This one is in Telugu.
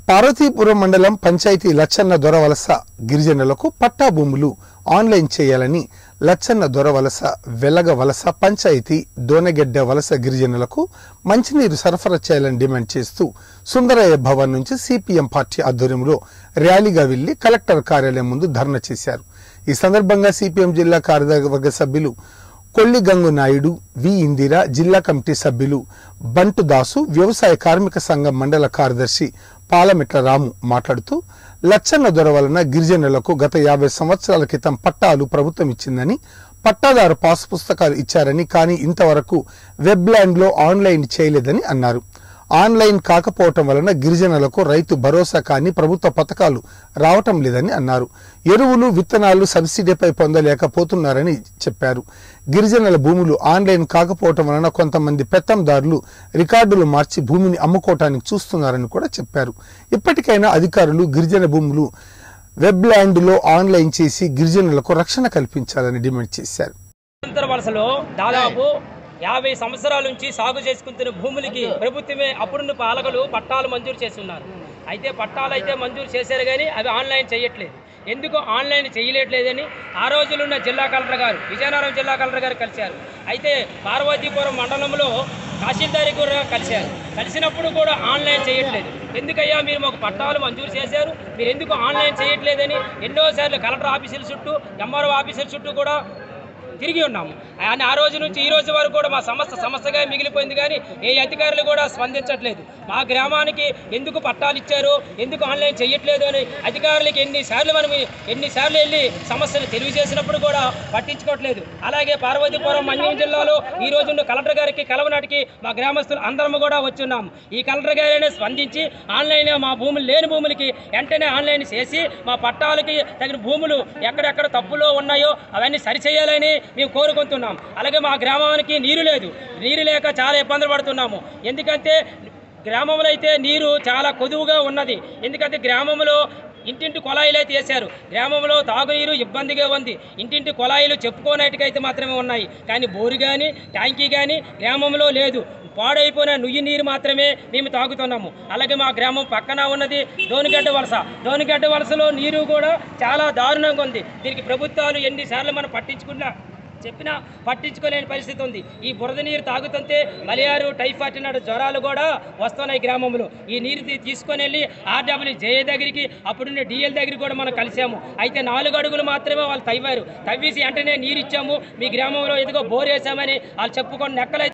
పార్వతీపురం మండలం పంచాయతీ లచ్చన్న దొరవలస గిరిజనులకు పట్టా భూములు ఆన్లైన్ చేయాలని లచ్చన్న దొరవలస వెలగ వలస పంచాయతీ దోనగెడ్డ వలస గిరిజనులకు మంచినీరు సరఫరా చేయాలని డిమాండ్ చేస్తూ సుందరయ్య భవన్ నుంచి సిపిఎం పార్టీ ఆధ్వర్యంలో ర్యాలీగా వెళ్లి కలెక్టర్ కార్యాలయం ముందు ధర్నా చేశారు ఈ సందర్భంగా సిపిఎం జిల్లా కార్యవర్గ సభ్యులు కొల్లి గంగు నాయుడు వి ఇందిర జిల్లా కమిటీ సభ్యులు బంటు దాసు వ్యవసాయ కార్మిక సంఘం మండల కార్యదర్శి పాలమిట్ల రాము మాట్లాడుతూ లచ్చన్న దొర వలన గిరిజనులకు గత యాభై సంవత్సరాల క్రితం పట్టాలు ప్రభుత్వం ఇచ్చిందని పట్టాదారు పాస్ పుస్తకాలు ఇచ్చారని కానీ ఇంతవరకు వెబ్ ల్యాండ్ లో ఆన్లైన్ చేయలేదని అన్నారు ఆన్లైన్ కాకపోవటం వలన గిరిజనులకు రైతు భరోసా కానీ ప్రభుత్వ పథకాలు రావటం లేదని అన్నారు ఎరువులు విత్తనాలు సబ్సిడీపై పొందలేకపోతున్నారని చెప్పారు గిరిజనుల భూములు ఆన్లైన్ కాకపోవటం వలన కొంతమంది పెత్తందారులు రికార్డులు మార్చి భూమిని అమ్ముకోవటానికి చూస్తున్నారని కూడా చెప్పారు ఇప్పటికైనా అధికారులు గిరిజన భూములు వెబ్ ల్యాండ్లో ఆన్లైన్ చేసి గిరిజనులకు రక్షణ కల్పించాలని డిమాండ్ చేశారు అంతర వలసలో దాదాపు యాభై సంవత్సరాల నుంచి సాగు చేసుకుంటున్న భూములకి ప్రభుత్వమే అప్పుడున్న పాలకులు పట్టాలు మంజూరు చేస్తున్నారు అయితే పట్టాలు అయితే మంజూరు చేశారు కానీ అవి ఆన్లైన్ చేయట్లేదు ఎందుకు ఆన్లైన్ చేయలేట్లేదని ఆ రోజులున్న జిల్లా కలెక్టర్ గారు విజయనగరం జిల్లా కలెక్టర్ గారు కలిశారు అయితే పార్వతీపురం మండలంలో తహసీల్దారి కూడా కలిశారు కలిసినప్పుడు కూడా ఆన్లైన్ చేయట్లేదు ఎందుకయ్యా మీరు మాకు పట్టాలు మంజూరు చేశారు మీరు ఎందుకు ఆన్లైన్ చేయట్లేదని ఎన్నోసార్లు కలెక్టర్ ఆఫీసుల చుట్టూ ఎంఆర్ఓ ఆఫీసుల చుట్టూ కూడా తిరిగి ఉన్నాము అని ఆ రోజు నుంచి ఈ రోజు వరకు కూడా మా సమస్య సమస్యగా మిగిలిపోయింది కానీ ఏ అధికారులు కూడా స్పందించట్లేదు మా గ్రామానికి ఎందుకు పట్టాలు ఇచ్చారు ఎందుకు ఆన్లైన్ చేయట్లేదు అని అధికారులకి ఎన్నిసార్లు మనం ఎన్నిసార్లు వెళ్ళి సమస్యలు తెలియజేసినప్పుడు కూడా పట్టించుకోవట్లేదు అలాగే పార్వతీపురం మన్యం జిల్లాలో ఈ రోజు ఉన్న కలెక్టర్ గారికి కలవనాటికి మా గ్రామస్తులు అందరం కూడా వచ్చున్నాము ఈ కలెక్టర్ గారైనా స్పందించి ఆన్లైన్ మా భూములు లేని భూములకి వెంటనే ఆన్లైన్ చేసి మా పట్టాలకి తగిన భూములు ఎక్కడెక్కడ తప్పులో ఉన్నాయో అవన్నీ సరిచేయాలని మేము కోరుకుంటున్నాం అలాగే మా గ్రామానికి నీరు లేదు నీరు లేక చాలా ఇబ్బందులు పడుతున్నాము ఎందుకంటే గ్రామంలో అయితే నీరు చాలా కొదువుగా ఉన్నది ఎందుకంటే గ్రామంలో ఇంటింటి కొలాయిలు అయితే వేశారు గ్రామంలో తాగునీరు ఇబ్బందిగా ఉంది ఇంటింటి కొలాయిలు చెప్పుకోనట్టుకైతే మాత్రమే ఉన్నాయి కానీ బోరు కానీ ట్యాంకీ కానీ గ్రామంలో లేదు పాడైపోయిన నుయ్యి నీరు మాత్రమే మేము తాగుతున్నాము అలాగే మా గ్రామం పక్కన ఉన్నది దోనిగడ్డ వలస దోనిగడ్డ వలసలో నీరు కూడా చాలా దారుణంగా ఉంది దీనికి ప్రభుత్వాలు ఎన్నిసార్లు మనం పట్టించుకున్నా చెప్పినా పట్టించుకోలేని పరిస్థితి ఉంది ఈ బురద నీరు తాగుతుంటే మలయారు టైఫాయిడ్ నాడు జ్వరాలు కూడా వస్తున్నాయి గ్రామంలో ఈ నీరు తీ- తీసుకొని వెళ్ళి ఆర్డబ్ల్యూ జే దగ్గరికి అప్పుడున్న డిఎల్ దగ్గరికి కూడా మనం కలిసాము అయితే నాలుగు అడుగులు మాత్రమే వాళ్ళు తవ్వారు తవ్వేసి వెంటనే నీరు ఇచ్చాము మీ గ్రామంలో ఎదుగో బోర్ వేసామని వాళ్ళు చెప్పుకొని నెక్కలైతే